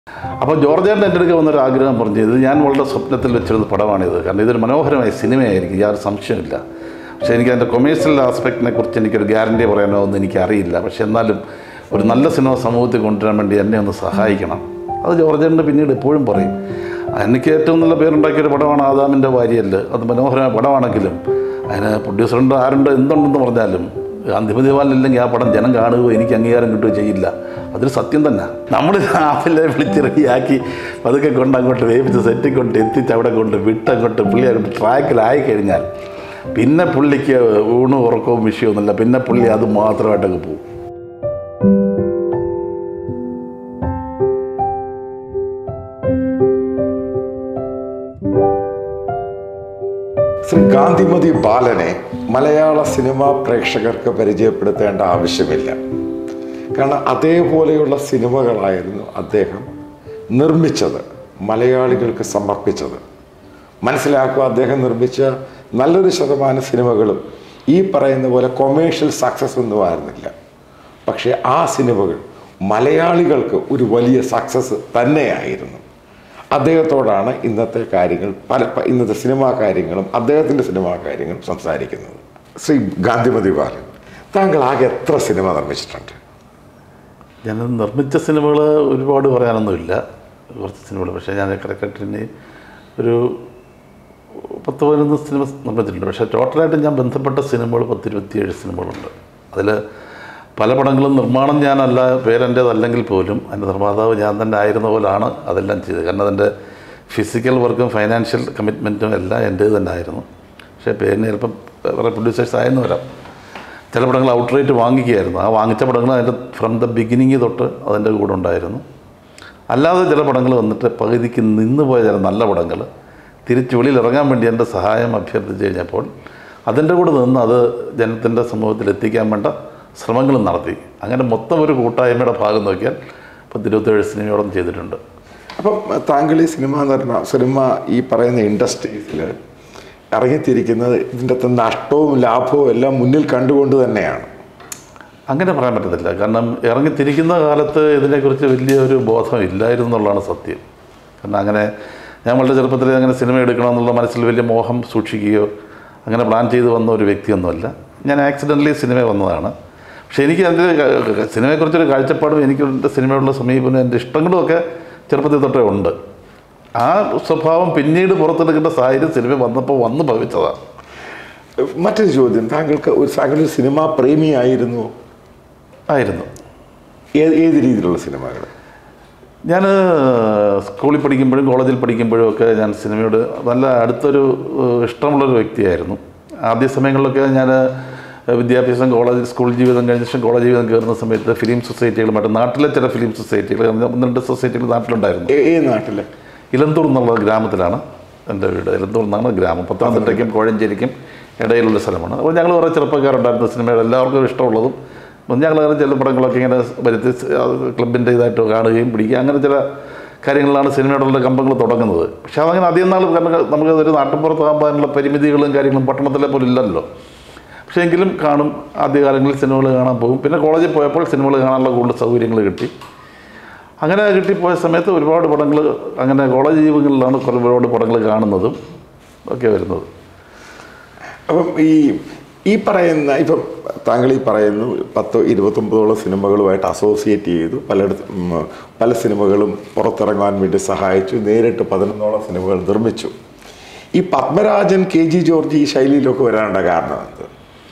അപ്പോൾ ജോർജേട്ടൻ എൻ്റെ അടുക്ക വന്നൊരു ആഗ്രഹം പറഞ്ഞു ഇത് ഞാൻ വളരെ സ്വപ്നത്തിൽ വെച്ചിരുന്ന പടമാണിത് കാരണം ഇതൊരു മനോഹരമായ സിനിമയായിരിക്കും യാതൊരു സംശയമില്ല പക്ഷേ എനിക്ക് അതിൻ്റെ കൊമേഴ്സ്യൽ ആസ്പെക്റ്റിനെ കുറിച്ച് എനിക്കൊരു ഗ്യാരണ്ടി പറയാനോ ഒന്നും എനിക്കറിയില്ല പക്ഷേ എന്നാലും ഒരു നല്ല സിനിമ സമൂഹത്തിൽ കൊണ്ടുവരാൻ വേണ്ടി എന്നെ ഒന്ന് സഹായിക്കണം അത് ജോർജേട്ടന് പിന്നീട് എപ്പോഴും പറയും എനിക്ക് ഏറ്റവും നല്ല പേരുണ്ടാക്കിയൊരു പടമാണ് ആദാമിൻ്റെ വാരിയല് അത് മനോഹരമായ പടമാണെങ്കിലും അതിന് പ്രൊഡ്യൂസറുണ്ട് ആരുണ്ട് എന്തുണ്ടെന്ന് പറഞ്ഞാലും അന്തിമദിവാലില്ലെങ്കിൽ ആ പടം ജനം കാണുകയോ എനിക്ക് അംഗീകാരം കിട്ടുകയോ ചെയ്യില്ല അതൊരു സത്യം തന്നെ നമ്മൾ രാവിലെ വിളിച്ച് റെഡിയാക്കി പതുക്കെ കൊണ്ട് അങ്ങോട്ട് വേവിച്ച് സെറ്റിൽ കൊണ്ട് എത്തിച്ച് അവിടെ കൊണ്ട് വിട്ടങ്ങോട്ട് പുള്ളി അങ്ങോട്ട് ട്രാക്കിലായി കഴിഞ്ഞാൽ പിന്നെ പുള്ളിക്ക് ഊണും ഉറക്കവും വിഷയമൊന്നുമില്ല പിന്നെ പുള്ളി അത് മാത്രമായിട്ടൊക്കെ പോകും ശ്രീ ഗാന്ധിമതി ബാലനെ മലയാള സിനിമാ പ്രേക്ഷകർക്ക് പരിചയപ്പെടുത്തേണ്ട ആവശ്യമില്ല കാരണം അതേപോലെയുള്ള സിനിമകളായിരുന്നു അദ്ദേഹം നിർമ്മിച്ചത് മലയാളികൾക്ക് സമർപ്പിച്ചത് മനസ്സിലാക്കുക അദ്ദേഹം നിർമ്മിച്ച നല്ലൊരു ശതമാനം സിനിമകളും ഈ പറയുന്ന പോലെ കൊമേഴ്ഷ്യൽ സക്സസ് ഒന്നും ആയിരുന്നില്ല പക്ഷേ ആ സിനിമകൾ മലയാളികൾക്ക് ഒരു വലിയ സക്സസ് തന്നെയായിരുന്നു അദ്ദേഹത്തോടാണ് ഇന്നത്തെ കാര്യങ്ങൾ പല പ- ഇന്നത്തെ സിനിമാ കാര്യങ്ങളും അദ്ദേഹത്തിൻ്റെ സിനിമാ കാര്യങ്ങളും സംസാരിക്കുന്നത് ശ്രീ ഗാന്ധിമതി ബാലൻ താങ്കൾ ആകെ എത്ര സിനിമ നിർമ്മിച്ചിട്ടുണ്ട് ഞാൻ നിർമ്മിച്ച സിനിമകൾ ഒരുപാട് പറയാനൊന്നുമില്ല കുറച്ച് സിനിമകൾ പക്ഷേ ഞാൻ കറക്റ്റായിട്ട് ഒരു പത്ത് പതിനൊന്ന് സിനിമ നിർമ്മിച്ചിട്ടുണ്ട് പക്ഷേ ടോട്ടലായിട്ട് ഞാൻ ബന്ധപ്പെട്ട സിനിമകൾ പത്തിരുപത്തിയേഴ് സിനിമകളുണ്ട് അതിൽ പല പടങ്ങളും നിർമ്മാണം ഞാനല്ല പേരെൻ്റേതല്ലെങ്കിൽ പോലും അതിൻ്റെ നിർമ്മാതാവ് ഞാൻ തന്നെ ആയിരുന്ന പോലാണ് അതെല്ലാം ചെയ്തത് കാരണം അതിൻ്റെ ഫിസിക്കൽ വർക്കും ഫൈനാൻഷ്യൽ കമ്മിറ്റ്മെൻറ്റും എല്ലാം എൻ്റേത് തന്നെ ആയിരുന്നു പക്ഷേ പേരിന് ചിലപ്പം വേറെ പ്രൊഡ്യൂസേഴ്സ് ആയെന്ന് വരാം ചില പടങ്ങൾ ഔട്ട് റേറ്റ് വാങ്ങിക്കുകയായിരുന്നു ആ വാങ്ങിച്ച പടങ്ങൾ അതിൻ്റെ ഫ്രം ദ ബിഗിനിങ് തൊട്ട് അതിൻ്റെ കൂടെ ഉണ്ടായിരുന്നു അല്ലാതെ ചില പടങ്ങൾ വന്നിട്ട് പകുതിക്ക് നിന്ന് പോയ ചില നല്ല പടങ്ങൾ തിരിച്ച് വെളിയിൽ ഇറങ്ങാൻ വേണ്ടി എൻ്റെ സഹായം അഭ്യർത്ഥിച്ച് കഴിഞ്ഞപ്പോൾ അതിൻ്റെ കൂടെ നിന്ന് അത് ജനത്തിൻ്റെ സമൂഹത്തിൽ എത്തിക്കാൻ വേണ്ട ശ്രമങ്ങളും നടത്തി അങ്ങനെ മൊത്തം ഒരു കൂട്ടായ്മയുടെ ഭാഗം നോക്കിയാൽ പത്തിരുപത്തേഴ് സിനിമയോളം ചെയ്തിട്ടുണ്ട് അപ്പം താങ്കൾ ഈ സിനിമ നിർമ്മ സിനിമ ഈ പറയുന്ന ഇൻഡസ്ട്രീസിൽ ഇറങ്ങിത്തിരിക്കുന്നത് ഇതിൻ്റെ അകത്ത് നഷ്ടവും ലാഭവും എല്ലാം മുന്നിൽ കണ്ടുകൊണ്ട് തന്നെയാണ് അങ്ങനെ പറയാൻ പറ്റത്തില്ല കാരണം ഇറങ്ങിത്തിരിക്കുന്ന കാലത്ത് ഇതിനെക്കുറിച്ച് വലിയൊരു ബോധം ഇല്ലായിരുന്നു എന്നുള്ളതാണ് സത്യം കാരണം അങ്ങനെ ഞാൻ വളരെ ചെറുപ്പത്തിൽ അങ്ങനെ സിനിമ എടുക്കണമെന്നുള്ള മനസ്സിൽ വലിയ മോഹം സൂക്ഷിക്കുകയോ അങ്ങനെ പ്ലാൻ ചെയ്ത് വന്ന ഒരു വ്യക്തിയൊന്നുമല്ല ഞാൻ ആക്സിഡൻ്റലി സിനിമ വന്നതാണ് പക്ഷേ എനിക്ക് അതിൻ്റെ ക- സിനിമയെക്കുറിച്ചൊരു കാഴ്ചപ്പാടും എനിക്ക് എൻ്റെ സിനിമയോടുള്ള സമീപനം എൻ്റെ ഇഷ്ടങ്ങളും ഒക്കെ ചെറുപ്പത്തിൽ തൊട്ടേ ഉണ്ട് ആ സ്വഭാവം പിന്നീട് പുറത്തെടുക്കേണ്ട സാഹചര്യം സിനിമ വന്നപ്പോൾ വന്ന് ഭവിച്ചതാണ് മറ്റൊരു ചോദ്യം താങ്കൾക്ക് ഒരു താങ്കൾ ഒരു സിനിമാ പ്രേമിയായിരുന്നു ആയിരുന്നു ഏത് ഏത് രീതിയിലുള്ള സിനിമകൾ ഞാൻ സ്കൂളിൽ പഠിക്കുമ്പോഴും കോളേജിൽ പഠിക്കുമ്പോഴും ഒക്കെ ഞാൻ സിനിമയോട് നല്ല അടുത്തൊരു ഏഹ്, ഇഷ്ടമുള്ളൊരു വ്യക്തിയായിരുന്നു ആദ്യ സമയങ്ങളിലൊക്കെ ഞാൻ വിദ്യാഭ്യാസം കോളേജ് സ്കൂൾ ജീവിതം കഴിഞ്ഞ ശേഷം കോളേജ് ജീവിതം കയറുന്ന സമയത്ത് ഫിലിം സൊസൈറ്റികളുമായിട്ട് നാട്ടിലെ ചില ഫിലിം സൊസൈറ്റികൾ ഒന്ന് രണ്ട് സൊസൈറ്റികൾ നാട്ടിലുണ്ടായിരുന്നു ഏത് നാട്ടിലെ ഇലന്തൂർ എന്നുള്ള ഗ്രാമത്തിലാണ് എൻ്റെ വീട് ഇലന്തൂർ എന്നാണ് ഗ്രാമം പത്തനംതിട്ടയ്ക്കും കോഴഞ്ചേരിക്കും ഇടയിലുള്ള സ്ഥലമാണ് അപ്പോൾ ഞങ്ങൾ കുറേ ചെറുപ്പക്കാരുണ്ടായിരുന്നു സിനിമയുടെ എല്ലാവർക്കും ഇഷ്ടമുള്ളതും അപ്പോൾ ഞങ്ങൾ അങ്ങനെ ചില പടങ്ങളൊക്കെ ഇങ്ങനെ വരുത്തി ക്ലബിൻ്റെ ഇതായിട്ട് കാണുകയും പിടിക്കുക അങ്ങനെ ചില കാര്യങ്ങളിലാണ് സിനിമയോടുള്ള കമ്പങ്ങൾ തുടങ്ങുന്നത് പക്ഷേ അതങ്ങനെ അധികം നാൾ കാരണം നമുക്കതൊരു നാട്ടിൻപുറത്താകുമ്പോൾ അതിനുള്ള പരിമിതികളും കാര്യങ്ങളും പട്ടണത്തിലെ പോലെ ഇല്ലല്ലോ പക്ഷേ എങ്കിലും കാണും ആദ്യകാലങ്ങളിൽ സിനിമകൾ കാണാൻ പോകും പിന്നെ കോളേജിൽ പോയപ്പോൾ സിനിമകൾ കാണാനുള്ള കൂടുതൽ സൗകര്യങ്ങൾ കിട്ടി അങ്ങനെ കിട്ടിപ്പോയ സമയത്ത് ഒരുപാട് പടങ്ങൾ അങ്ങനെ കോളേജ് ജീവിതങ്ങളിലാണ് കുറേ ഒരുപാട് പടങ്ങൾ കാണുന്നതും ഒക്കെ വരുന്നത് അപ്പം ഈ ഈ പറയുന്ന ഇപ്പം താങ്കൾ ഈ പറയുന്നു പത്ത് ഇരുപത്തൊമ്പതോളം സിനിമകളുമായിട്ട് അസോസിയേറ്റ് ചെയ്തു പലയിടത്തും ഉം, പല സിനിമകളും പുറത്തിറങ്ങാൻ വേണ്ടി സഹായിച്ചു നേരിട്ട് പതിനൊന്നോളം സിനിമകൾ നിർമ്മിച്ചു ഈ പത്മരാജൻ കെ ജി ജോർജ് ഈ ശൈലിയിലൊക്കെ വരാനുള്ള കാരണം എന്ത്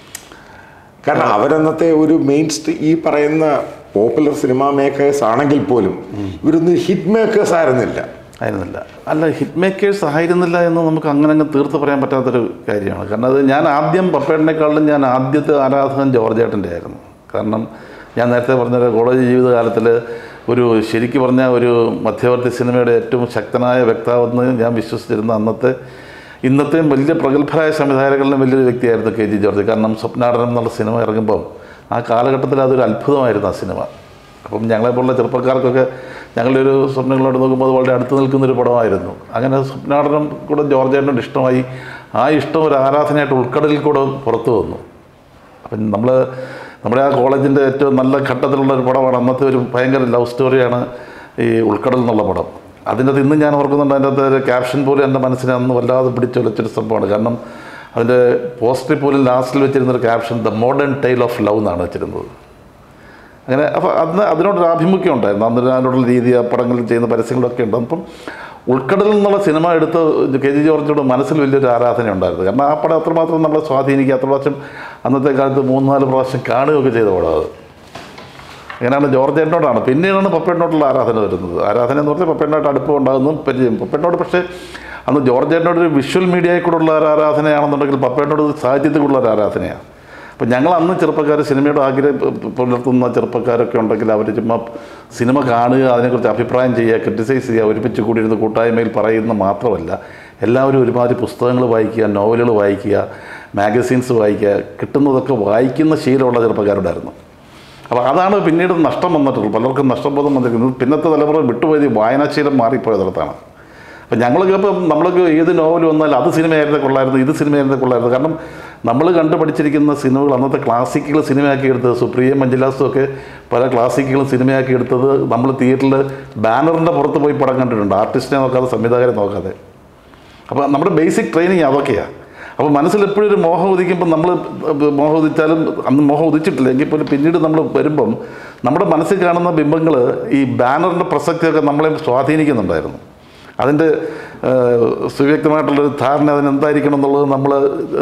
കാരണം അവരന്നത്തെ ഒരു മെയിൻ സ്ട്രീ ഈ പറയുന്ന പോപ്പുലർ സിനിമാ മേക്കേഴ്സ് ആണെങ്കിൽ പോലും ഇവരൊന്നും ഹിറ്റ് മേക്കേഴ്സ് ആയിരുന്നില്ല ആയിരുന്നില്ല അല്ല ഹിറ്റ് മേക്കേഴ്സ് ആയിരുന്നില്ല എന്ന് നമുക്ക് അങ്ങനെ അങ്ങ് തീർത്ത് പറയാൻ പറ്റാത്തൊരു കാര്യമാണ് കാരണം അത് ഞാൻ ആദ്യം പപ്പേട്ടനേക്കാളും ഞാൻ ആദ്യത്തെ ആരാധകൻ ജോർജേട്ടൻ്റെ ആയിരുന്നു കാരണം ഞാൻ നേരത്തെ പറഞ്ഞ കോളേജ് ജീവിതകാലത്തിൽ ഒരു ശരിക്ക് പറഞ്ഞാൽ ഒരു മധ്യവർത്തി സിനിമയുടെ ഏറ്റവും ശക്തനായ വ്യക്താവെന്ന് ഞാൻ വിശ്വസിച്ചിരുന്ന അന്നത്തെ ഇന്നത്തെയും വലിയ പ്രഗത്ഭരായ സംവിധായകരിലും വലിയൊരു വ്യക്തിയായിരുന്നു കെ ജി ജോർജ് കാരണം സ്വപ്നാടനം എന്നുള്ള സിനിമ ഇറങ്ങുമ്പം ആ കാലഘട്ടത്തിൽ അതൊരു അത്ഭുതമായിരുന്നു ആ സിനിമ അപ്പം ഞങ്ങളെപ്പോലുള്ള ചെറുപ്പക്കാർക്കൊക്കെ ഞങ്ങളുടെ ഒരു സ്വപ്നങ്ങളോട് നോക്കുമ്പോൾ അത് വളരെ അടുത്ത് നിൽക്കുന്നൊരു പടമായിരുന്നു അങ്ങനെ സ്വപ്നാടനം കൂടെ ജോർജേട്ടനോട് ഇഷ്ടമായി ആ ഇഷ്ടം ഒരു ആരാധനയായിട്ട് ഉൾക്കടലിൽ കൂടെ പുറത്തു വന്നു അപ്പം നമ്മൾ നമ്മുടെ ആ കോളേജിൻ്റെ ഏറ്റവും നല്ല ഘട്ടത്തിലുള്ള ഒരു പടമാണ് അന്നത്തെ ഒരു ഭയങ്കര ലവ് സ്റ്റോറിയാണ് ഈ ഉൾക്കടൽ എന്നുള്ള പടം അതിൻ്റെ അകത്ത് ഇന്ന് ഞാൻ ഓർക്കുന്നുണ്ട് അതിൻ്റെ അകത്ത് ഒരു ക്യാപ്ഷൻ പോലും എൻ്റെ മനസ്സിനെ അന്ന് വല്ലാതെ പിടിച്ചൊലച്ചൊരു സംഭവമാണ് കാരണം അതിൻ്റെ പോസ്റ്ററിൽ പോലും ലാസ്റ്റിൽ വെച്ചിരുന്നൊരു caption the modern tale of love എന്നാണ് വെച്ചിരുന്നത് അങ്ങനെ അപ്പോൾ അന്ന് അതിനോടൊരു ആഭിമുഖ്യം ഉണ്ടായിരുന്നു അന്ന് അതിനോടുള്ള രീതി ആ പടങ്ങളിൽ ചെയ്യുന്ന പരസ്യങ്ങളൊക്കെ ഉണ്ട് അപ്പം ഉൾക്കടലിൽ നിന്നുള്ള സിനിമ എടുത്ത് കെ ജി ജോർജിയുടെ മനസ്സിൽ വലിയൊരു ആരാധന ഉണ്ടായിരുന്നു കാരണം ആ പടം അത്രമാത്രം നമ്മളെ സ്വാധീനിക്കുക അത്ര പ്രാവശ്യം അന്നത്തെ കാലത്ത് മൂന്നാല് പ്രാവശ്യം കാണുകയൊക്കെ ചെയ്ത പടം അത് അങ്ങനെയാണ് ജോർജ് ഏട്ടനോടാണ് പിന്നീടാണ് പപ്പേട്ടനോടുള്ള ആരാധന വരുന്നത് ആരാധന എന്ന് പറഞ്ഞാൽ പപ്പേട്ടനായിട്ട് അടുപ്പം ഉണ്ടാകുന്നതും പരിചയം പപ്പേട്ടനോട് പക്ഷേ അന്ന് ജോർജ് ഏട്ടനോട് ഒരു വിഷ്വൽ മീഡിയയിൽ കൂടെ ഉള്ള ഒരു ആരാധനയാണെന്നുണ്ടെങ്കിൽ പപ്പേട്ടനോട് സാഹിത്യത്തിൽ കൂടെ ഒരു ആരാധനയാണ് അപ്പം ഞങ്ങൾ അന്ന് ചെറുപ്പക്കാർ സിനിമയുടെ ആഗ്രഹം പു- പുലർത്തുന്ന ചെറുപ്പക്കാരൊക്കെ ഉണ്ടെങ്കിൽ അവർ ചുമ്മാ സിനിമ കാണുക അതിനെക്കുറിച്ച് അഭിപ്രായം ചെയ്യുക ക്രിറ്റിസൈസ് ചെയ്യുക ഒരുമിച്ച് കൂടിയിരുന്ന് കൂട്ടായ്മയിൽ പറയുന്ന മാത്രമല്ല എല്ലാവരും ഒരുമാതിരി പുസ്തകങ്ങൾ വായിക്കുക നോവലുകൾ വായിക്കുക മാഗസീൻസ് വായിക്കുക കിട്ടുന്നതൊക്കെ വായിക്കുന്ന ശീലമുള്ള ചെറുപ്പക്കാരുണ്ടായിരുന്നു അപ്പോൾ അതാണ് പിന്നീട് നഷ്ടം വന്നിട്ടുള്ളത് പലർക്കും നഷ്ടബോധം വന്നിരിക്കുന്നത് പിന്നത്തെ തലമുറ വിട്ടുപോയത് ഈ വായനാശീലം മാറിപ്പോയതിടത്താണ് അപ്പം ഞങ്ങൾക്ക് ഇപ്പം നമ്മൾക്ക് ഏത് നോവൽ വന്നാലും അത് സിനിമയായിരുന്നേ കൊള്ളായിരുന്നു ഇത് സിനിമയായിരുന്നേ കൊള്ളായിരുന്നു കാരണം നമ്മൾ കണ്ടുപഠിച്ചിരിക്കുന്ന സിനിമകൾ അന്നത്തെ ക്ലാസിക്കുകൾ സിനിമയാക്കി എടുത്തത് സുപ്രിയ മഞ്ജുലാസും ഒക്കെ പല ക്ലാസിക്കുകളും സിനിമയാക്കി എടുത്തത് നമ്മൾ തിയേറ്ററിൽ ബാനറിൻ്റെ പുറത്ത് പോയി പടം കണ്ടിട്ടുണ്ട് ആർട്ടിസ്റ്റിനെ നോക്കാതെ സംവിധായകരെ നോക്കാതെ അപ്പോൾ നമ്മുടെ ബേസിക് ട്രെയിനിങ് അതൊക്കെയാണ് അപ്പോൾ മനസ്സിൽ എപ്പോഴും ഒരു മോഹം ഉദിക്കുമ്പോൾ നമ്മൾ മോഹം ഉദിച്ചാലും അന്ന് മോഹം ഉദിച്ചിട്ടില്ല എങ്കിൽ പോലും പിന്നീട് നമ്മൾ വരുമ്പം നമ്മുടെ മനസ്സിൽ കാണുന്ന ബിംബങ്ങൾ ഈ ബാനറിൻ്റെ പ്രസക്തിയൊക്കെ നമ്മളെ സ്വാധീനിക്കുന്നുണ്ടായിരുന്നു അതിൻ്റെ ഏഹ്, സുവ്യക്തമായിട്ടുള്ളൊരു ധാരണ അതിനെന്തായിരിക്കണം എന്നുള്ളത് നമ്മൾ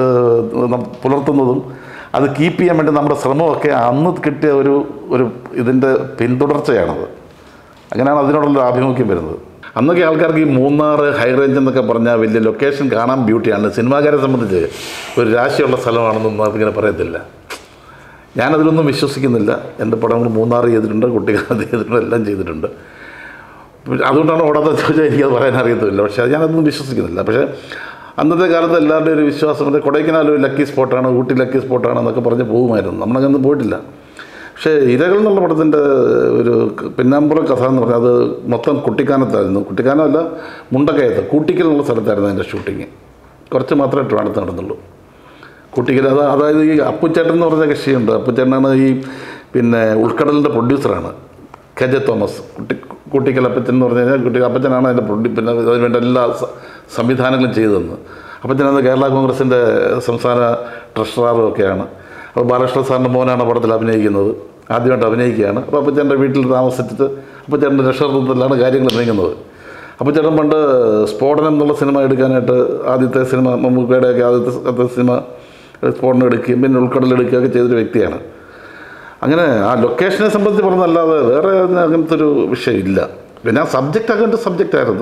പുലർത്തുന്നതും അത് കീപ്പ് ചെയ്യാൻ വേണ്ടി നമ്മുടെ ശ്രമമൊക്കെ അന്ന് കിട്ടിയ ഒരു ഒരു ഇതിൻ്റെ പിന്തുടർച്ചയാണത് അങ്ങനെയാണ് അതിനോടുള്ള ആഭിമുഖ്യം വരുന്നത് അന്നൊക്കെ ആൾക്കാർക്ക് ഈ മൂന്നാർ ഹൈ റേഞ്ച് എന്നൊക്കെ പറഞ്ഞാൽ വലിയ ലൊക്കേഷൻ കാണാൻ ബ്യൂട്ടിയാണ് സിനിമാക്കാരെ സംബന്ധിച്ച് ഒരു രാശിയുള്ള സ്ഥലമാണെന്നൊന്നും അതിങ്ങനെ പറയത്തില്ല ഞാനതിലൊന്നും വിശ്വസിക്കുന്നില്ല എൻ്റെ പടങ്ങൾ മൂന്നാർ ചെയ്തിട്ടുണ്ട് കുട്ടിക്കാലത്ത് ചെയ്തിട്ടുണ്ട് എല്ലാം ചെയ്തിട്ടുണ്ട് അതുകൊണ്ടാണ് ഓടാത്ത ചോദിച്ചാൽ എനിക്കത് പറയാൻ അറിയത്തില്ല പക്ഷേ അത് ഞാനതൊന്നും വിശ്വസിക്കുന്നില്ല പക്ഷേ അന്നത്തെ കാലത്ത് എല്ലാവരുടെയും ഒരു വിശ്വാസമുണ്ട് കൊടൈക്കനാൽ ഒരു ലക്കി സ്പോട്ടാണ് ഊട്ടി ലക്കി സ്പോട്ടാണ് എന്നൊക്കെ പറഞ്ഞ് പോകുമായിരുന്നു നമ്മളങ്ങനൊന്നും പോയിട്ടില്ല പക്ഷേ ഇരകൾ എന്നുള്ള പടത്തിൻ്റെ ഒരു ക- പിന്നാമ്പുറ കഥ എന്ന് പറഞ്ഞാൽ അത് മൊത്തം കുട്ടിക്കാനത്തായിരുന്നു കുട്ടിക്കാനമല്ല മുണ്ടക്കയത്ത് കൂട്ടിക്കൽ എന്നുള്ള സ്ഥലത്തായിരുന്നു അതിൻ്റെ ഷൂട്ടിങ് കുറച്ച് മാത്രമേ ട്രിവാണ്ടത്ത് നടന്നുള്ളൂ കുട്ടിക്കൽ അത് അതായത് ഈ അപ്പുച്ചേട്ടൻ എന്ന് പറഞ്ഞ കക്ഷിയുണ്ട് അപ്പുച്ചേട്ടനാണ് ഈ പിന്നെ ഉൾക്കടലിൻ്റെ പ്രൊഡ്യൂസറാണ് കെ ജെ തോമസ് കുട്ടി കുട്ടിക്കൽ അപ്പച്ചൻ എന്ന് പറഞ്ഞു കഴിഞ്ഞാൽ കുട്ടി അപ്പച്ചനാണ് അതിൻ്റെ പ്രൊഡ്യൂ പിന്നെ അതിന് വേണ്ട എല്ലാ സ- സംവിധാനങ്ങളും ചെയ്തതെന്ന് അപ്പച്ചനത് കേരള കോൺഗ്രസിൻ്റെ സംസ്ഥാന ട്രഷററും ഒക്കെയാണ് അപ്പോൾ ബാലകൃഷ്ണ സാറിൻ്റെ മോനാണ് പടത്തിൽ അഭിനയിക്കുന്നത് ആദ്യമായിട്ട് അഭിനയിക്കുകയാണ് അപ്പോൾ അപ്പച്ചൻ്റെ വീട്ടിൽ താമസിച്ചിട്ട് അപ്പച്ചൻ്റെ രക്ഷകർത്തത്തിലാണ് കാര്യങ്ങൾ നീങ്ങുന്നത് അപ്പോൾ ചേട്ടൻ പണ്ട് സ്ഫോടനം എന്നുള്ള സിനിമ എടുക്കാനായിട്ട് ആദ്യത്തെ സിനിമ മമ്മൂക്കയുടെയൊക്കെ ആദ്യത്തെ ആദ്യത്തെ സിനിമ സ്ഫോടനം എടുക്കുകയും പിന്നെ ഉൾക്കടൽ എടുക്കുകയൊക്കെ ചെയ്തൊരു വ്യക്തിയാണ് അങ്ങനെ ആ ലൊക്കേഷനെ സംബന്ധിച്ച് പറഞ്ഞതല്ലാതെ വേറെ ഒന്നും അങ്ങനത്തെ ഒരു വിഷയമില്ല പിന്നെ ആ സബ്ജക്റ്റ് അങ്ങനത്തെ സബ്ജക്റ്റ് ആയിരുന്നു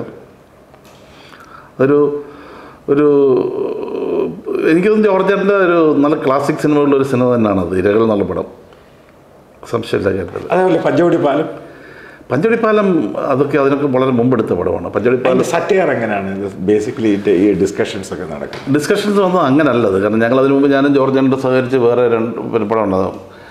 ഒരു ഒരു എനിക്ക് തോന്നുന്നു ജോർജേട്ടൻ്റെ ഒരു നല്ല ക്ലാസിക് സിനിമകളുള്ള ഒരു സിനിമ തന്നെയാണ് അത് ഇരകൾ എന്നുള്ള പടം സംശയമില്ല കാര്യത്തിൽ അതേപോലെ പഞ്ചവടി പാലം പഞ്ചടിപ്പാലം അതൊക്കെ അതിനൊക്കെ വളരെ മുമ്പെടുത്ത പടമാണ് പഞ്ചടിപ്പാലം അതിൻ്റെ സറ്റയർ എങ്ങനെയാണ് ബേസിക്കലി ഈ ഡിസ്കഷൻസ് ഒക്കെ നടക്കുന്നത് ഡിസ്കഷൻസ് ഒന്നും അങ്ങനല്ലത് കാരണം ഞങ്ങൾ അതിന് മുമ്പ് ഞാനും ജോർജാനോട് സഹകരിച്ച് വേറെ രണ്ട് ഒരു പടം ഉണ്ടാകും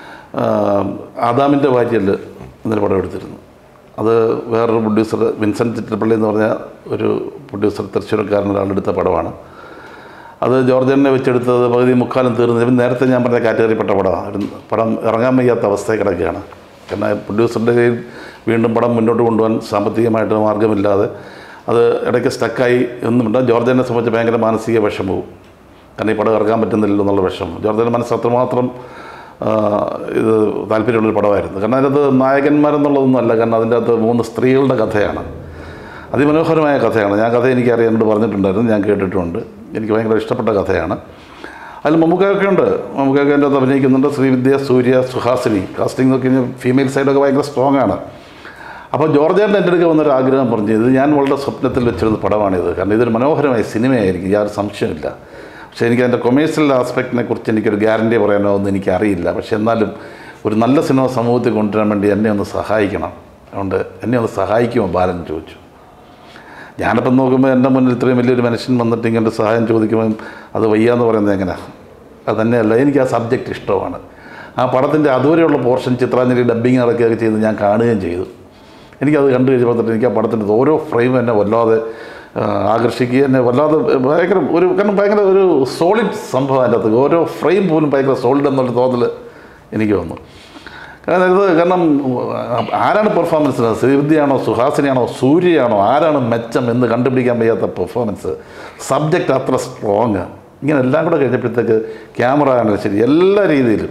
ആദാമിൻ്റെ വാര്യൽ എന്നൊരു പടം എടുത്തിരുന്നു അത് വേറൊരു പ്രൊഡ്യൂസർ വിൻസെൻറ്റ് ചിറ്റപ്പള്ളി എന്ന് പറഞ്ഞ ഒരു പ്രൊഡ്യൂസർ തൃശ്ശൂർക്കാരൻ ഒരാളെടുത്ത പടമാണ് അത് ജോർജനെ വെച്ചെടുത്തത് പകുതി മുക്കാലും തീർന്നു ഇപ്പം നേരത്തെ ഞാൻ പറഞ്ഞ കാറ്റഗറിപ്പെട്ട പടമാണ് ഒരു പടം ഇറങ്ങാൻ വയ്യാത്ത അവസ്ഥയിൽ കിടക്കുകയാണ് കാരണം പ്രൊഡ്യൂസറിൻ്റെ കയ്യിൽ വീണ്ടും പടം മുന്നോട്ട് കൊണ്ടുപോകാൻ സാമ്പത്തികമായിട്ട് മാർഗ്ഗമില്ലാതെ അത് ഇടയ്ക്ക് സ്റ്റക്കായി ഒന്നുമില്ല ജോർജനെ സംബന്ധിച്ച് ഭയങ്കര മാനസിക വിഷമവും കാരണം ഈ പടം ഇറക്കാൻ പറ്റുന്നില്ലല്ലോ എന്നുള്ള വിഷമം ജോർജൻ്റെ മനസ്സ് അത്രമാത്രം ആ, ഇത് താല്പര്യമുള്ളൊരു പടമായിരുന്നു കാരണം അതിനകത്ത് നായകന്മാരെന്നുള്ളതൊന്നും അല്ല കാരണം അതിൻ്റെ അകത്ത് മൂന്ന് സ്ത്രീകളുടെ കഥയാണ് അതിമനോഹരമായ കഥയാണ് ഞാൻ കഥ എനിക്ക് അറിയാനോട് പറഞ്ഞിട്ടുണ്ടായിരുന്നു ഞാൻ കേട്ടിട്ടുമുണ്ട് എനിക്ക് ഭയങ്കര ഇഷ്ടപ്പെട്ട കഥയാണ് അതിൽ മമ്മൂക്കയൊക്കെ ഉണ്ട് മമ്മൂക്കയൊക്കെ അതിൻ്റെ അകത്ത് അഭിനയിക്കുന്നുണ്ട് ശ്രീവിദ്യ സൂര്യ സുഹാസിനി കാസ്റ്റിംഗ് നോക്കി കഴിഞ്ഞാൽ ഫീമെയിൽ സൈഡൊക്കെ ഭയങ്കര സ്ട്രോങ് ആണ് അപ്പോൾ ജോർജേട്ടൻ എൻ്റെ അടുക്ക വന്നൊരു ആഗ്രഹം പറഞ്ഞു ഇത് ഞാൻ വളരെ സ്വപ്നത്തിൽ വെച്ചിരുന്ന പടമാണിത് കാരണം ഇതൊരു മനോഹരമായ സിനിമയായിരിക്കും യാതൊരു സംശയമില്ല പക്ഷേ എനിക്ക് അതിൻ്റെ കൊമേഴ്സ്യൽ ആസ്പെക്റ്റിനെ കുറിച്ച് എനിക്കൊരു ഗ്യാരണ്ടി പറയാനോ ഒന്നും എനിക്കറിയില്ല പക്ഷേ എന്നാലും ഒരു നല്ല സിനിമ സമൂഹത്തിൽ കൊണ്ടുവരാൻ വേണ്ടി എന്നെ ഒന്ന് സഹായിക്കണം അതുകൊണ്ട് എന്നെ ഒന്ന് സഹായിക്കുമോ ബാലൻ ചോദിച്ചു ഞാനിപ്പം നോക്കുമ്പോൾ എൻ്റെ മുന്നിൽ ഇത്രയും വലിയൊരു മനുഷ്യൻ വന്നിട്ട് ഇങ്ങനെ ഒരു സഹായം ചോദിക്കുമ്പോൾ അത് വയ്യാന്ന് പറയുന്നത് എങ്ങനെയാണ് അത് തന്നെയല്ല എനിക്ക് ആ സബ്ജക്റ്റ് ഇഷ്ടമാണ് ആ പടത്തിൻ്റെ അതുവരെയുള്ള പോർഷൻ ചിത്രാഞ്ജലി ഡബ്ബിങ് നടക്കുകയൊക്കെ ചെയ്ത് ഞാൻ കാണുകയും ചെയ്തു എനിക്കത് കണ്ടു കഴിഞ്ഞപ്പോൾ തൊട്ട് എനിക്ക് ആ പടത്തിൻ്റെ ഓരോ ഫ്രെയിം എന്നെ വല്ലാതെ ആ, ആകർഷിക്കുകയും എന്നെ വല്ലാതെ ഭയങ്കര ഒരു കാരണം ഭയങ്കര ഒരു സോളിഡ് സംഭവം അതിൻ്റെ അകത്ത് ഓരോ ഫ്രെയിം പോലും ഭയങ്കര സോളിഡ് എന്നൊരു തോന്നൽ എനിക്ക് വന്നു കാരണം ഇത് കാരണം ആരാണ് പെർഫോമൻസ് ശ്രീവിദ്യയാണോ സുഹാസിനിയാണോ സൂര്യയാണോ ആരാണ് മെച്ചം എന്ന് കണ്ടുപിടിക്കാൻ വയ്യാത്ത പെർഫോമൻസ് സബ്ജക്റ്റ് അത്ര സ്ട്രോങ് ഇങ്ങനെ എല്ലാം കൂടെ കഴിഞ്ഞപ്പോഴത്തേക്ക് ക്യാമറ ആണെങ്കിലും ശരി എല്ലാ രീതിയിലും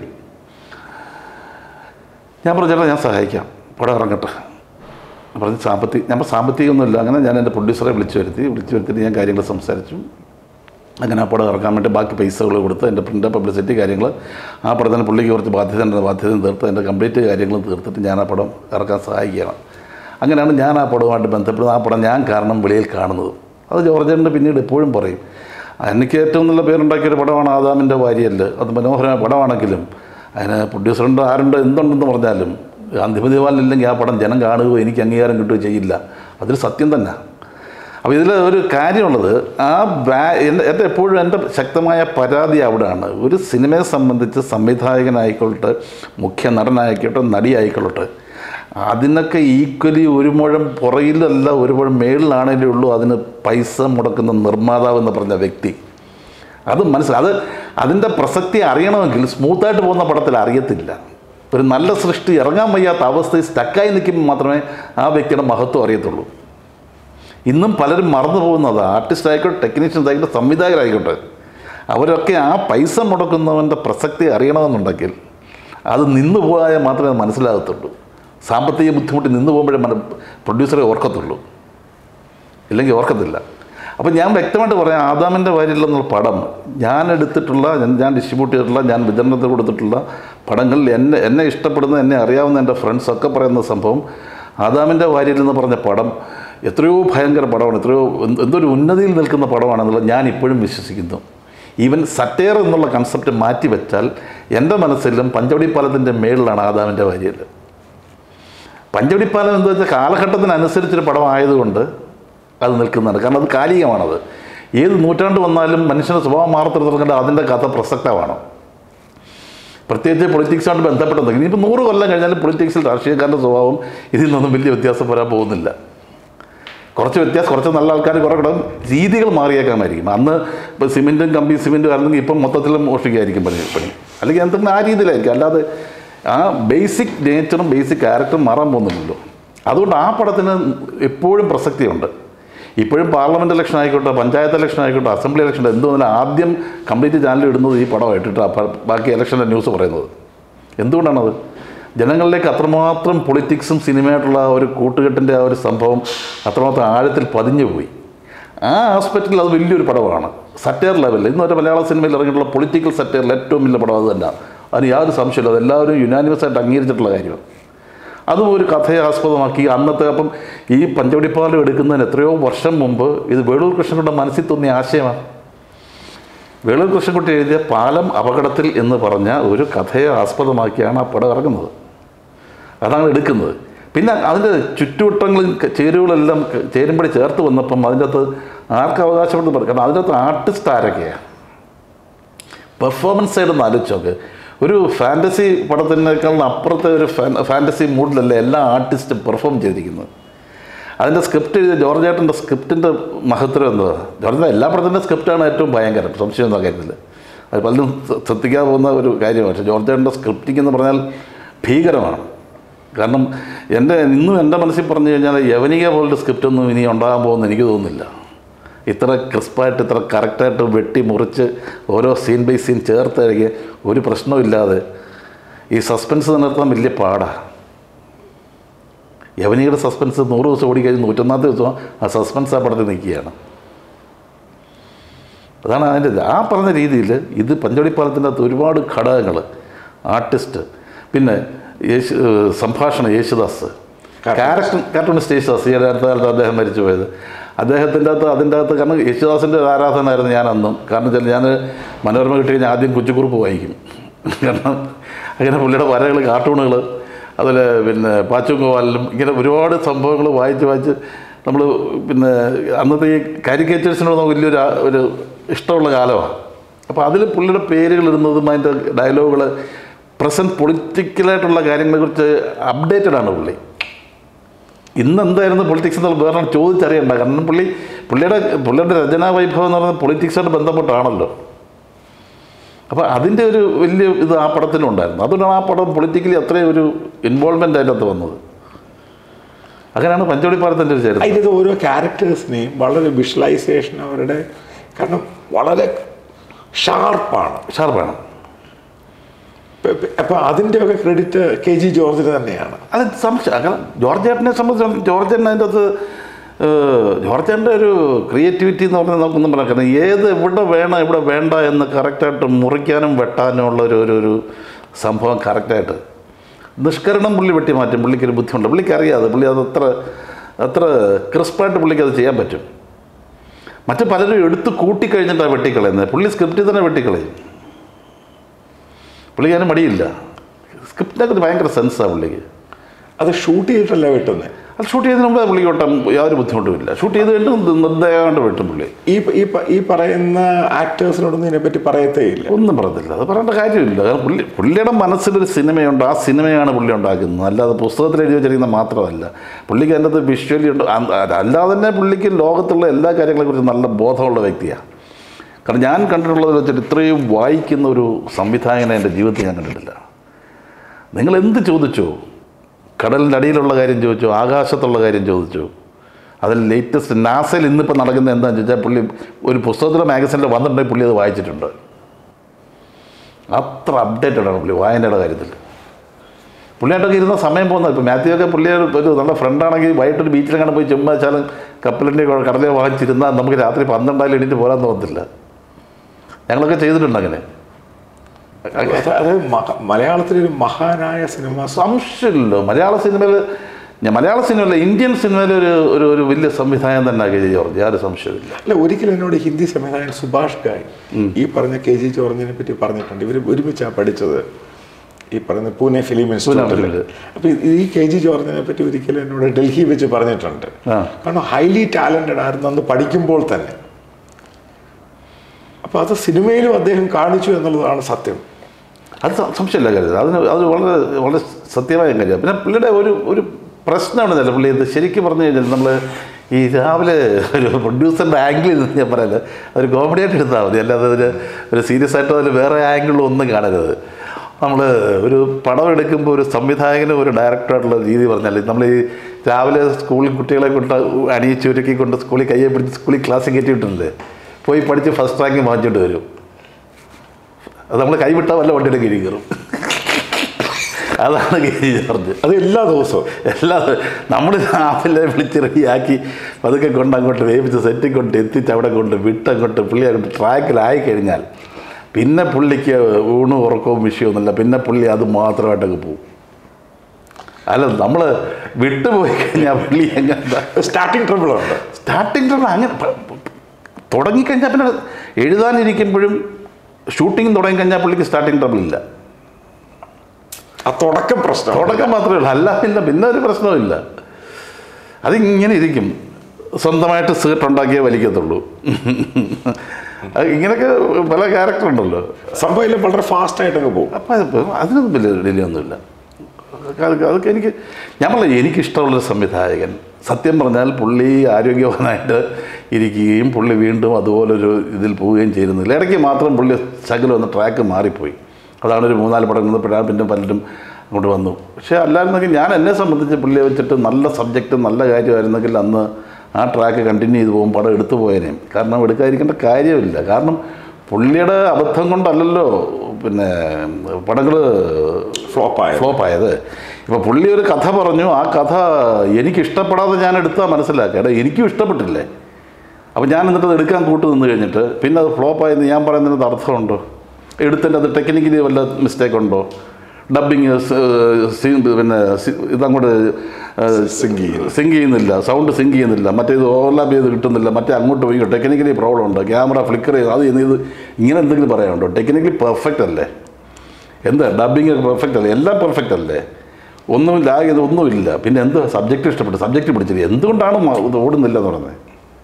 ഞാൻ പറഞ്ഞു ചേട്ടാ ഞാൻ സഹായിക്കാം പടം ഇറങ്ങട്ടെ പറഞ്ഞ് സാമ്പത്തിക ഞാൻ പറഞ്ഞു, സാമ്പത്തികമൊന്നുമില്ല അങ്ങനെ ഞാൻ എൻ്റെ പ്രൊഡ്യൂസറെ വിളിച്ചു വരുത്തി വിളിച്ചു വരുത്തിയിട്ട് ഞാൻ കാര്യങ്ങൾ സംസാരിച്ചു അങ്ങനെ ആ പടം ഇറക്കാൻ വേണ്ടി ബാക്കി പൈസകൾ കൊടുത്ത് എൻ്റെ പ്രിൻ്റ് പബ്ലിസിറ്റി കാര്യങ്ങൾ ആ പടത്തിന് പുള്ളിക്ക് കുറച്ച് ബാധ്യത ഉണ്ട് ബാധ്യതയും തീർത്ത് എൻ്റെ കംപ്ലീറ്റ് കാര്യങ്ങളും തീർത്തിട്ട് ഞാൻ ആ പടം ഇറക്കാൻ സഹായിക്കുകയാണ് അങ്ങനെയാണ് ഞാൻ ആ പടവുമായിട്ട് ബന്ധപ്പെടുന്നത് ആ പടം ഞാൻ കാരണം വെളിയിൽ കാണുന്നത് അത് ജോർജേട്ടൻ്റെ പിന്നീട് എപ്പോഴും പറയും എനിക്ക് ഏറ്റവും നല്ല പേരുണ്ടാക്കിയ ഒരു പടമാണ് ആദാമിൻ്റെ വാരിയല് അത് മനോഹരമായ പടമാണെങ്കിലും അതിന് പ്രൊഡ്യൂസറുണ്ട് ആരുണ്ട് എന്തുണ്ടെന്ന് പറഞ്ഞാലും ഗാന്ധിമതിവാലില്ലെങ്കിൽ ആ പടം ജനം കാണുകയോ എനിക്ക് അംഗീകാരം കിട്ടുകയോ ചെയ്യില്ല അതൊരു സത്യം തന്നെ അപ്പോൾ ഇതിൽ ഒരു കാര്യമുള്ളത് ആ ബാ എൻ്റെ എൻ്റെ എപ്പോഴും എൻ്റെ ശക്തമായ പരാതി അവിടെയാണ് ഒരു സിനിമയെ സംബന്ധിച്ച് സംവിധായകനായിക്കൊള്ളട്ടെ മുഖ്യ നടനായിക്കോട്ടെ നടിയായിക്കൊള്ളട്ടെ അതിനൊക്കെ ഈക്വലി ഒരു മുഴം പുറകിലല്ല ഒരു മുഴം മേളിലാണേലേ ഉള്ളൂ അതിന് പൈസ മുടക്കുന്ന നിർമ്മാതാവ് എന്ന് പറഞ്ഞ വ്യക്തി അത് മനസ്സിലായി അത് അതിൻ്റെ പ്രസക്തി അറിയണമെങ്കിൽ സ്മൂത്തായിട്ട് പോകുന്ന പടത്തിൽ അറിയത്തില്ല ഒരു നല്ല സൃഷ്ടി ഇറങ്ങാൻ വയ്യാത്ത അവസ്ഥയിൽ സ്റ്റക്കായി നിൽക്കുമ്പോൾ മാത്രമേ ആ വ്യക്തിയുടെ മഹത്വം അറിയത്തുള്ളൂ ഇന്നും പലരും മറന്നു പോകുന്നത് ആർട്ടിസ്റ്റ് ആയിക്കോട്ടെ ടെക്നീഷ്യൻസ് ആയിക്കോട്ടെ സംവിധായകരായിക്കോട്ടെ അവരൊക്കെ ആ പൈസ മുടക്കുന്നവൻ്റെ പ്രസക്തി അറിയണമെന്നുണ്ടെങ്കിൽ അത് നിന്ന് പോയാൽ മാത്രമേ അത് മനസ്സിലാകത്തുള്ളൂ സാമ്പത്തിക ബുദ്ധിമുട്ട് നിന്ന് പോകുമ്പോഴേ മന പ്രൊഡ്യൂസറെ ഓർക്കത്തുള്ളൂ ഇല്ലെങ്കിൽ ഓർക്കത്തില്ല അപ്പോൾ ഞാൻ വ്യക്തമായിട്ട് പറയാം ആദാമിൻ്റെ വാരിലെന്നുള്ള പടം ഞാൻ എടുത്തിട്ടുള്ള ഞാൻ- ഞാൻ ഡിസ്ട്രിബ്യൂട്ട് ചെയ്തിട്ടുള്ള ഞാൻ വിതരണത്തിൽ കൊടുത്തിട്ടുള്ള പടങ്ങളിൽ എന്നെ എന്നെ ഇഷ്ടപ്പെടുന്ന എന്നെ അറിയാവുന്ന എൻ്റെ ഫ്രണ്ട്സൊക്കെ പറയുന്ന സംഭവം ആദാമിൻ്റെ വാരിയിൽ എന്ന് പറഞ്ഞ പടം എത്രയോ ഭയങ്കര പടമാണ് എത്രയോ എന്ത് എന്തൊരു ഉന്നതിയിൽ നിൽക്കുന്ന പടമാണെന്നുള്ളത് ഞാൻ ഇപ്പോഴും വിശ്വസിക്കുന്നു ഈവൻ സറ്റയർ എന്നുള്ള കൺസെപ്റ്റ് മാറ്റി വെച്ചാൽ എൻ്റെ മനസ്സിലും പഞ്ചവടി പാലത്തിൻ്റെ മേളിലാണ് ആദാമിൻ്റെ വാരിയൽ പഞ്ചവടി പാലം എന്താ വെച്ചാൽ കാലഘട്ടത്തിനനുസരിച്ചൊരു പടം ആയതുകൊണ്ട് അത് നിൽക്കുന്നതാണ് കാരണം അത് കാലികമാണത് ഏത് നൂറ്റാണ്ട് വന്നാലും മനുഷ്യൻ്റെ സ്വഭാവം മാറത്തിടത്തോളം അതിൻ്റെ കഥ പ്രസക്തമാണ് പ്രത്യേകിച്ച് പൊളിറ്റിക്സുമായിട്ട് ബന്ധപ്പെട്ടത് ഇനിയിപ്പോൾ നൂറ് കൊല്ലം കഴിഞ്ഞാലും പൊളിറ്റിക്സിൽ രാഷ്ട്രീയക്കാരുടെ സ്വഭാവം ഇതിൽ നിന്നും വലിയ വ്യത്യാസം വരാൻ പോകുന്നില്ല കുറച്ച് വ്യത്യാസം കുറച്ച് നല്ല ആൾക്കാർ കുറേ കൂടെ രീതികൾ മാറിയേക്കാമായിരിക്കും അന്ന് ഇപ്പോൾ സിമെൻറ്റും കമ്പി സിമെൻറ്റും ആയിരുന്നെങ്കിൽ ഇപ്പം മൊത്തത്തിലും മോഷ്ടിക്കായിരിക്കും പണി പണി അല്ലെങ്കിൽ എന്തെങ്കിലും ആ രീതിയിലായിരിക്കും അല്ലാതെ ആ ബേസിക് നേച്ചറും ബേസിക് ക്യാരക്ടറും മാറാൻ പോകുന്നില്ലല്ലോ അതുകൊണ്ട് ആ പടത്തിന് എപ്പോഴും പ്രസക്തിയുണ്ട് ഇപ്പോഴും പാർലമെൻറ്റ് ഇലക്ഷൻ ആയിക്കോട്ടെ പഞ്ചായത്ത് ഇലക്ഷൻ ആയിക്കോട്ടെ അസംബ്ലി ഇലക്ഷൻ എന്ത് വന്നാലും ആദ്യം കംപ്ലീറ്റ് ചാനൽ ഇടുന്നത് ഈ പടമായിട്ടിട്ടാണ് ബാക്കി ഇലക്ഷൻ്റെ ന്യൂസ് പറയുന്നത് എന്തുകൊണ്ടാണത് ജനങ്ങളിലേക്ക് അത്രമാത്രം പൊളിറ്റിക്സും സിനിമയായിട്ടുള്ള ആ ഒരു കൂട്ടുകെട്ടിൻ്റെ ആ ഒരു സംഭവം അത്രമാത്രം ആഴത്തിൽ പതിഞ്ഞു പോയി ആ ആസ്പെക്റ്റിൽ അത് വലിയൊരു പടമാണ് സറ്റയർ ലെവലിൽ ഇന്ന് ഒരു മലയാള സിനിമയിൽ ഇറങ്ങിയിട്ടുള്ള പൊളിറ്റിക്കൽ സറ്റയറിൽ ഏറ്റവും വലിയ പടം അത് തന്നെയാണ് അതിന് യാതൊരു സംശയമില്ല അത് എല്ലാവരും യുനാനിമസ് ആയിട്ട് അംഗീകരിച്ചിട്ടുള്ള കാര്യമാണ് അതും ഒരു കഥയെ ആസ്പദമാക്കി അന്നത്തെ അപ്പം ഈ പഞ്ചവടിപ്പാലം എടുക്കുന്നതിന് എത്രയോ വർഷം മുമ്പ് ഇത് വേളൂർ കൃഷ്ണൻകുട്ടിയുടെ മനസ്സിൽ തോന്നിയ ആശയമാണ് വേളൂർ കൃഷ്ണൻകുട്ടി എഴുതിയ പാലം അപകടത്തിൽ എന്ന് പറഞ്ഞ ഒരു കഥയെ ആസ്പദമാക്കിയാണ് ആ പടം ഇറങ്ങുന്നത് അതാണ് എടുക്കുന്നത് പിന്നെ അതിൻ്റെ ചുറ്റുവട്ടങ്ങളും ക- ചേരുവകളെല്ലാം ക- ചേരുമ്പടി ചേർത്ത് വന്നപ്പം അതിൻ്റെ അകത്ത് ആർക്ക് അവകാശപ്പെടുന്നു പറയും കാരണം അതിൻ്റെ അകത്ത് ആർട്ടിസ്റ്റ് ആരൊക്കെയാണ് പെർഫോമൻസ് സൈഡ് ഒന്ന് ആലോചിച്ച് നോക്ക് ഒരു ഫാൻറ്റസി പടത്തിനേക്കാൾ അപ്പുറത്തെ ഒരു ഫാൻറ്റസി മൂഡിലല്ലേ എല്ലാ ആർട്ടിസ്റ്റും പെർഫോം ചെയ്തിരിക്കുന്നത് അതിൻ്റെ സ്ക്രിപ്റ്റ് എഴുതിയ ജോർജ് ഏട്ടൻ്റെ സ്ക്രിപ്റ്റിൻ്റെ മഹത്വം എന്താ ജോർജ് എല്ലാ പടത്തിൻ്റെ സ്ക്രിപ്റ്റാണ് ഏറ്റവും ഭയങ്കരം സംശയം ഒന്നും കാര്യത്തിൽ അത് പലരും ശ്ര- ശ്രദ്ധിക്കാതെ പോകുന്ന ഒരു കാര്യമാണ് പക്ഷേ ജോർജ് ഏട്ടൻ്റെ സ്ക്രിപ്റ്റിംഗ് എന്ന് പറഞ്ഞാൽ ഭീകരമാണ് കാരണം എൻ്റെ ഇന്നും എൻ്റെ മനസ്സിൽ പറഞ്ഞു കഴിഞ്ഞാൽ യവനിക പോലൊരു സ്ക്രിപ്റ്റൊന്നും ഇനി ഉണ്ടാകാൻ പോകുമെന്ന് എനിക്ക് തോന്നുന്നില്ല ഇത്ര ക്രിസ്പായിട്ട് ഇത്ര കറക്റ്റായിട്ട് വെട്ടി മുറിച്ച് ഓരോ സീൻ ബൈ സീൻ ചേർത്ത് കഴിക്കുക ഒരു പ്രശ്നമില്ലാതെ ഈ സസ്പെൻസ് നിലനിർത്താൻ വലിയ പാടാണ് യവനിയുടെ സസ്പെൻസ് നൂറ് ദിവസം ഓടിക്കഴിഞ്ഞ് നൂറ്റൊന്നാമത്തെ ദിവസം ആ സസ്പെൻസ് ആ പടത്തിൽ നിൽക്കുകയാണ് അതാണ് അതിൻ്റെ ഇത്. ആ പറഞ്ഞ രീതിയിൽ ഇത് പഞ്ചവടിപ്പാലത്തിൻ്റെ അകത്ത് ഒരുപാട് ഘടകങ്ങൾ ആർട്ടിസ്റ്റ് പിന്നെ യേശു ഏഹ് സംഭാഷണം യേശുദാസ് ക്യാരക്ടർ കാർട്ടൂണിസ്റ്റ് യേശുദാസ് ഈ അടുത്ത കാലത്ത് അദ്ദേഹം മരിച്ചു പോയത് അദ്ദേഹത്തിൻ്റെ അകത്ത് അതിൻ്റെ അകത്ത് കാരണം യേശുദാസിൻ്റെ ഒരു ആരാധനായിരുന്നു ഞാൻ അന്നും കാരണം വെച്ചാൽ ഞാൻ മനോരമ കിട്ടി കഴിഞ്ഞാൽ ആദ്യം കുച്ചിക്കുറിപ്പ് വായിക്കും കാരണം അങ്ങനെ പുള്ളിയുടെ വരകൾ കാർട്ടൂണുകൾ അതുപോലെ പിന്നെ പാച്ചും ഗോപാലിലും ഇങ്ങനെ ഒരുപാട് സംഭവങ്ങൾ വായിച്ച് വായിച്ച് നമ്മൾ പിന്നെ അന്നത്തെ ഈ കാരിക്കേച്ചേഴ്സിനോട് നമുക്ക് വലിയൊരു ആ- ഒരു ഇഷ്ടമുള്ള കാലമാണ് അപ്പോൾ അതിൽ പുള്ളിയുടെ പേരുകൾ ഇടുന്നതും അതിൻ്റെ ഡയലോഗുകൾ പ്രസൻറ്റ് പൊളിറ്റിക്കലായിട്ടുള്ള കാര്യങ്ങളെക്കുറിച്ച് അപ്ഡേറ്റഡ് ആണ് പുള്ളി ഇന്ന് എന്തായിരുന്നു പൊളിറ്റിക്സ് എന്നുള്ള വേറെ ചോദിച്ചറിയണ്ട കാരണം പുള്ളി പുള്ളിയുടെ പുള്ളിയുടെ രചനാ വൈഭവം എന്ന് പറയുന്നത് പൊളിറ്റിക്സായിട്ട് ബന്ധപ്പെട്ടാണല്ലോ അപ്പോൾ അതിൻ്റെ ഒരു വലിയ ഇത് ആ പടത്തിലുണ്ടായിരുന്നു അതുകൊണ്ടാണ് ആ പടം പൊളിറ്റിക്കലി അത്രയും ഒരു ഇൻവോൾവ്മെൻ്റ് അതിനകത്ത് വന്നത് അങ്ങനെയാണ് പഞ്ചവടിപ്പാലത്തിൻ്റെ ഒരു ചരിത്രം അതിൻ്റെ ഓരോ ക്യാരക്ടേഴ്സിനെയും വളരെ വിഷ്വലൈസേഷൻ അവരുടെ കാരണം വളരെ ഷാർപ്പാണ് ഷാർപ്പാണ് അപ്പോൾ അതിൻ്റെയൊക്കെ ക്രെഡിറ്റ് കെ ജി ജോർജിന് തന്നെയാണ് അത് സംശയം കാരണം ജോർജ് ചേട്ടനെ സംബന്ധിച്ച് ജോർജ് ചേട്ടൻ അതിൻ്റെ അകത്ത് ഏഹ്, ജോർജ് ചേട്ടൻ്റെ ഒരു ക്രിയേറ്റിവിറ്റി എന്ന് പറഞ്ഞാൽ നമുക്കൊന്നും പറയാം കാരണം ഏത് എവിടെ വേണം ഇവിടെ വേണ്ട എന്ന് കറക്റ്റായിട്ട് മുറിക്കാനും വെട്ടാനും ഉള്ള ഒരു ഒരു ഒരു സംഭവം കറക്റ്റായിട്ട് നിഷ്കരണം പുള്ളി വെട്ടി മാറ്റും പുള്ളിക്ക് ഒരു ബുദ്ധിമുണ്ട് പുള്ളിക്ക് അറിയാതെ പുള്ളി അത് അത്ര അത്ര ക്രിസ്പായിട്ട് പുള്ളിക്ക് അത് ചെയ്യാൻ പറ്റും മറ്റു പലരും എടുത്ത് കൂട്ടിക്കഴിഞ്ഞിട്ടാണ് വെട്ടിക്കളയുന്നത് പുള്ളി സ്ക്രിപ്റ്റിൽ തന്നെ വെട്ടിക്കളയും പുള്ളിക്ക് അതിന് മടിയില്ല സ്ക്രിപ്റ്റിനൊക്കെ ഭയങ്കര സെൻസാണ് പുള്ളിക്ക് അത് ഷൂട്ട് ചെയ്തിട്ടല്ല വെട്ടുന്നത് അത് ഷൂട്ട് ചെയ്തതിന് മുമ്പ് പുള്ളിക്ക് ഒട്ടും യാതൊരു ബുദ്ധിമുട്ടുമില്ല ഷൂട്ട് ചെയ്ത് കഴിഞ്ഞിട്ട് നിർദ്ദയമായിട്ട് വെട്ടും പുള്ളി ഈ ഈ പ- ഈ പറയുന്ന ആക്ടേഴ്സിനോടൊന്നും ഇതിനെപ്പറ്റി പറയത്തേ ഇല്ല ഒന്നും പറയത്തില്ല അത് പറയേണ്ട കാര്യമില്ല കാരണം പുള്ളി പുള്ളിയുടെ മനസ്സിലൊരു സിനിമയുണ്ട് ആ സിനിമയാണ് പുള്ളി ഉണ്ടാക്കുന്നത് അല്ലാതെ പുസ്തകത്തിൽ എഴുതി വെച്ചിരിക്കുന്ന മാത്രമല്ല പുള്ളിക്ക് അതിൻ്റെ അത് വിഷ്വലി ഉണ്ട് അ- അത് അല്ലാതെ തന്നെ പുള്ളിക്ക് ലോകത്തുള്ള എല്ലാ കാര്യങ്ങളെക്കുറിച്ച് നല്ല ബോധമുള്ള വ്യക്തിയാണ് കാരണം ഞാൻ കണ്ടിട്ടുള്ളത് വെച്ചിട്ട് ഇത്രയും വായിക്കുന്ന ഒരു സംവിധായകനെ എൻ്റെ ജീവിതത്തിൽ ഞാൻ കണ്ടിട്ടില്ല നിങ്ങൾ എന്ത് ചോദിച്ചോ കടലിൻ്റെ അടിയിലുള്ള കാര്യം ചോദിച്ചോ ആകാശത്തുള്ള കാര്യം ചോദിച്ചോ അതിൽ ലേറ്റസ്റ്റ് നാസയിൽ ഇന്നിപ്പോൾ നടക്കുന്നത് എന്താണെന്ന് ചോദിച്ചാൽ പുള്ളി ഒരു പുസ്തകത്തിലോ മാഗസീനിലോ വന്നിട്ടുണ്ടെങ്കിൽ പുള്ളി അത് വായിച്ചിട്ടുണ്ട് അത്ര അപ്ഡേറ്റഡ് ആണ് പുള്ളി വായനയുടെ കാര്യത്തിൽ പുള്ളിയായിട്ടൊക്കെ ഇരുന്ന സമയം പോകുന്നത് ഇപ്പോൾ മാത്യു ഒക്കെ പുള്ളി ഒരു നല്ല ഫ്രണ്ടാണെങ്കിൽ വൈകിട്ടൊരു ബീച്ചിലെങ്ങനെ പോയി ചുമ്മാ വെച്ചാലും കപ്പലിൻ്റെ കടലെ വാങ്ങിച്ചിരുന്നാൽ നമുക്ക് രാത്രി പന്ത്രണ്ടായാലും എണീറ്റ് പോരാൻ തോന്നത്തില്ല ഞങ്ങളൊക്കെ ചെയ്തിട്ടുണ്ട് അങ്ങനെ അതായത് മഹ- മലയാളത്തിലൊരു മഹാനായ സിനിമ സംശയമില്ലല്ലോ മലയാള സിനിമയിൽ ഞാൻ മലയാള സിനിമയിലെ ഇന്ത്യൻ സിനിമയിൽ ഒരു ഒരു ഒരു വലിയ സംവിധാനം തന്നെ കെ ജി ജോർജ് യാതൊരു സംശയമില്ല അല്ല ഒരിക്കലും എന്നോട് ഹിന്ദി സംവിധായകൻ സുഭാഷ് ഗായ് ഈ പറഞ്ഞ കെ ജി ജോർജിനെ പറ്റി പറഞ്ഞിട്ടുണ്ട് ഇവർ ഒരുമിച്ചാണ് പഠിച്ചത് ഈ പറയുന്ന പൂനെ ഫിലിം ഇൻസ്റ്റിറ്റ്യൂട്ടിൽ ഫിലിം. അപ്പൊ ഈ കെ ജി ജോർജിനെ പറ്റി ഒരിക്കലും എന്നോട് ഡൽഹി വെച്ച് പറഞ്ഞിട്ടുണ്ട് ആ. കാരണം ഹൈലി ടാലന്റഡ് ആയിരുന്നു അന്ന് പഠിക്കുമ്പോൾ തന്നെ അപ്പൊ അത് സിനിമയിലും അദ്ദേഹം കാണിച്ചു എന്നുള്ളതാണ് സത്യം അത് സം- സംശയമില്ല കാര്യം അതിന് അത് വളരെ വളരെ സത്യമായ കാര്യം പിന്നെ പുള്ളിയുടെ ഒരു ഒരു പ്രശ്നമാണ് ചില പുള്ളി ഇത് ശരിക്കും പറഞ്ഞു കഴിഞ്ഞാൽ നമ്മൾ ഈ രാവിലെ ഒരു പ്രൊഡ്യൂസറിൻ്റെ ആംഗിളിൽ നിന്ന് ഞാൻ പറയല്ല ഒരു കോമഡി ആയിട്ട് എടുത്താൽ മതി അല്ലാതെ അതിന് ഒരു സീരിയസ് ആയിട്ട് അതിൽ വേറെ ആംഗിളിൽ ഒന്നും കാണരുത് നമ്മൾ ഒരു പടം എടുക്കുമ്പോൾ ഒരു സംവിധായകനും ഒരു ഡയറക്ടറായിട്ടുള്ള രീതി പറഞ്ഞാൽ നമ്മൾ ഈ രാവിലെ സ്കൂളിൽ കുട്ടികളെ കൊണ്ട് അണിയിച്ച് ഒരുക്കി കൊണ്ട് സ്കൂളിൽ കയ്യെ പിടിച്ച് സ്കൂളിൽ ക്ലാസ്സിൽ കയറ്റി വിട്ടിട്ടില്ലേ പോയി പഠിച്ച് ഫസ്റ്റ് റാങ്ക് വാങ്ങിച്ചിട്ട് വരും അത് നമ്മൾ കൈവിട്ടാൽ വല്ല വണ്ടിയുടെ കീഴിൽ കയറും അതാണ് കെ ജോർജ് അത് എല്ലാ ദിവസവും എല്ലാ നമ്മൾ രാവിലെ വിളിച്ച് റെഡിയാക്കി പതുക്കെ കൊണ്ട് അങ്ങോട്ട് വേവിച്ച് സെറ്റിൽ കൊണ്ട് എത്തിച്ച് അവിടെ കൊണ്ട് വിട്ടങ്ങോട്ട് പുള്ളി അങ്ങോട്ട് ട്രാക്കിലായി കഴിഞ്ഞാൽ പിന്നെ പുള്ളിക്ക് ഊണും ഉറക്കവും വിഷയമൊന്നുമില്ല പിന്നെ പുള്ളി അത് മാത്രമായിട്ടൊക്കെ പോകും അല്ല നമ്മൾ വിട്ടുപോയി കഴിഞ്ഞാൽ പുള്ളി എങ്ങനെ സ്റ്റാർട്ടിങ് ട്രബിൾ ഉണ്ട് സ്റ്റാർട്ടിങ് ട്രബിൾ അങ്ങനെ പ- പ- തുടങ്ങിക്കഴിഞ്ഞാൽ പിന്നെ എഴുതാനിരിക്കുമ്പോഴും ഷൂട്ടിങ് തുടങ്ങിക്കഴിഞ്ഞാൽ പുള്ളിക്ക് സ്റ്റാർട്ടിങ് ട്രബിൾ ഇല്ല ആ തുടക്കം പ്രശ്നം തുടക്കം മാത്രമേ ഉള്ളൂ അല്ല പിന്നെ പിന്നെ ഒരു പ്രശ്നമില്ല അതിങ്ങനെ ഇരിക്കും സ്വന്തമായിട്ട് സീറ്റ് ഉണ്ടാക്കിയേ വലിക്കത്തുള്ളൂ അത് ഇങ്ങനെയൊക്കെ പല ക്യാരക്ടർ ഉണ്ടല്ലോ സംഭവം എല്ലാം വളരെ ഫാസ്റ്റ് ആയിട്ടങ്ങ് പോകും അപ്പം അതിപ്പം അതിനൊന്നും വലിയ ഡിലേ ഒന്നുമില്ല അതൊക്കെ അതൊക്കെ എനിക്ക് ഞാൻ പറഞ്ഞില്ല എനിക്കിഷ്ടമുള്ളൊരു സംവിധായകൻ സത്യം പറഞ്ഞാൽ പുള്ളി ആരോഗ്യവാനായിട്ട് ഇരിക്കുകയും പുള്ളി വീണ്ടും അതുപോലൊരു ഇതിൽ പോവുകയും ചെയ്യുന്നില്ല ഇടയ്ക്ക് മാത്രം പുള്ളി ശകലം ഒന്ന് ട്രാക്ക് മാറിപ്പോയി അതാണ് ഒരു മൂന്നാല് പടം നിന്നപ്പോഴാണ് പിന്നെ പലരും അങ്ങോട്ട് വന്നു പക്ഷേ അല്ലായിരുന്നെങ്കിൽ ഞാൻ എന്നെ സംബന്ധിച്ച് പുള്ളിയെ വെച്ചിട്ട് നല്ല സബ്ജക്റ്റ് നല്ല കാര്യമായിരുന്നെങ്കിൽ അന്ന് ആ ട്രാക്ക് കണ്ടിന്യൂ ചെയ്ത് പോകും പടം എടുത്തു പോയേനേയും കാരണം എടുക്കാതിരിക്കേണ്ട കാര്യമില്ല കാരണം പുള്ളിയുടെ അബദ്ധം കൊണ്ടല്ലല്ലോ പിന്നെ പടങ്ങൾ ഫ്ലോപ്പായത് ഫ്ലോപ്പായത് ഇപ്പോൾ പുള്ളി ഒരു കഥ പറഞ്ഞു ആ കഥ എനിക്ക് ഇഷ്ടപ്പെടാതെ ഞാൻ എടുത്താൽ മനസ്സിലാക്കുക എടാ എനിക്കും ഇഷ്ടപ്പെട്ടില്ലേ അപ്പോൾ ഞാൻ എന്നിട്ട് അത് എടുക്കാൻ കൂട്ട് നിന്ന് കഴിഞ്ഞിട്ട് പിന്നെ അത് ഫ്ലോപ്പായെന്ന് ഞാൻ പറയുന്നതിന് അർത്ഥമുണ്ടോ എടുത്തിട്ട് അത് ടെക്നിക്കലി വല്ല മിസ്റ്റേക്ക് ഉണ്ടോ ഡബിങ് പിന്നെ സി- ഇതങ്ങോട്ട് Sync ചെയ്യുന്നു. സിങ്ക് ചെയ്യുന്നില്ല സൗണ്ട് സിങ്ക് ചെയ്യുന്നില്ല മറ്റേത് ഓവർലാപ്പ് ചെയ്ത് കിട്ടുന്നില്ല മറ്റേ അങ്ങോട്ട് പോയി ടെക്നിക്കലി പ്രോബ്ലം ഉണ്ട് ക്യാമറ ഫ്ലിക്കർ ചെയ്ത് അത് ചെയ്യുന്നത് ഇത് ഇങ്ങനെ എന്തെങ്കിലും പറയാനുണ്ടോ ടെക്നിക്കലി പെർഫെക്റ്റ് അല്ലേ എന്താ ഡബിങ് ഒക്കെ പെർഫെക്റ്റ് അല്ലേ എല്ലാം പെർഫെക്റ്റ് അല്ലേ ഒന്നും ലാഗ് ചെയ്ത് ഒന്നുമില്ല പിന്നെ എന്ത് സബ്ജക്റ്റ് ഇഷ്ടപ്പെട്ടു സബ്ജക്റ്റ് പിടിച്ചത് എന്തുകൊണ്ടാണ് മ- ഇത് ഓടുന്നില്ല എന്ന് പറയുന്നത്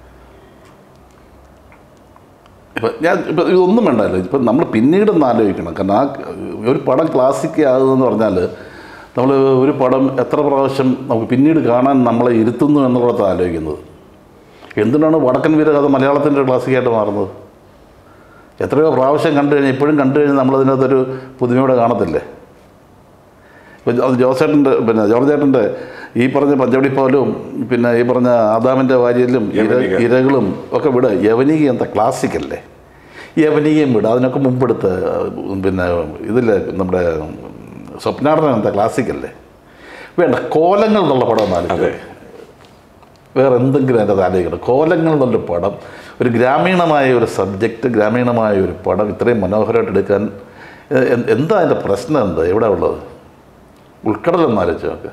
ഇപ്പം ഞാൻ ഇപ്പം ഇതൊന്നും വേണ്ടല്ലോ ഇപ്പം നമ്മൾ പിന്നീടൊന്ന് ആലോചിക്കണം കാരണം ആ ഒരു പടം ക്ലാസിക് ആകുന്നതെന്ന് പറഞ്ഞാൽ നമ്മൾ ഒരു പടം എത്ര പ്രാവശ്യം നമുക്ക് പിന്നീട് കാണാൻ നമ്മളെ ഇരുത്തുന്നു എന്നുള്ളത് ആലോചിക്കുന്നത് എന്തിനാണ് വടക്കൻ വീരകഥ മലയാളത്തിൻ്റെ ക്ലാസിക്കായിട്ട് മാറുന്നത് എത്രയോ പ്രാവശ്യം കണ്ടു കഴിഞ്ഞാൽ ഇപ്പോഴും കണ്ടു കഴിഞ്ഞാൽ നമ്മളതിനകത്തൊരു പുതുമയോടെ കാണത്തില്ലേ ഇപ്പം അത് ജോസേട്ടൻ്റെ പിന്നെ ജോർജ് ചേട്ടൻ്റെ ഈ പറഞ്ഞ പഞ്ചവടി പോലും പിന്നെ ഈ പറഞ്ഞ ആദാമിൻ്റെ വാര്യലും ഇര യവനിക. ഇരകളും ഒക്കെ വിട് യവനിക എന്താ ക്ലാസിക്കല്ലേ യവനികയും വിട് അതിനൊക്കെ മുമ്പെടുത്ത് പിന്നെ ഇതില്ലേ നമ്മുടെ സ്വപ്നാടനം എന്താ ക്ലാസിക്കല്ലേ വേണ്ട കോലങ്ങൾ എന്നുള്ള പടം ഒന്ന് ആലോചിച്ച് അതെ. നോക്ക്. വേറെ എന്തെങ്കിലും അതിൻ്റെ ആലോചിക്കണം കോലങ്ങൾ എന്നുള്ളൊരു പടം ഒരു ഗ്രാമീണമായ ഒരു സബ്ജക്റ്റ് ഗ്രാമീണമായ ഒരു പടം ഇത്രയും മനോഹരമായിട്ട് എടുക്കാൻ എ- എ- എന്താ അതിൻ്റെ പ്രശ്നം എന്താ എവിടെ ഉള്ളത് ഉൾക്കടലൊന്നും ആലോചിച്ച് നോക്ക്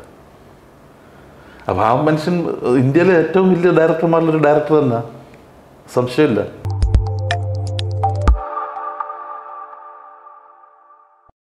അപ്പോൾ ആ മനുഷ്യൻ ഇന്ത്യയിലെ ഏറ്റവും വലിയ ഡയറക്ടർമാരിലൊരു ഡയറക്ടർ തന്നെ സംശയമില്ല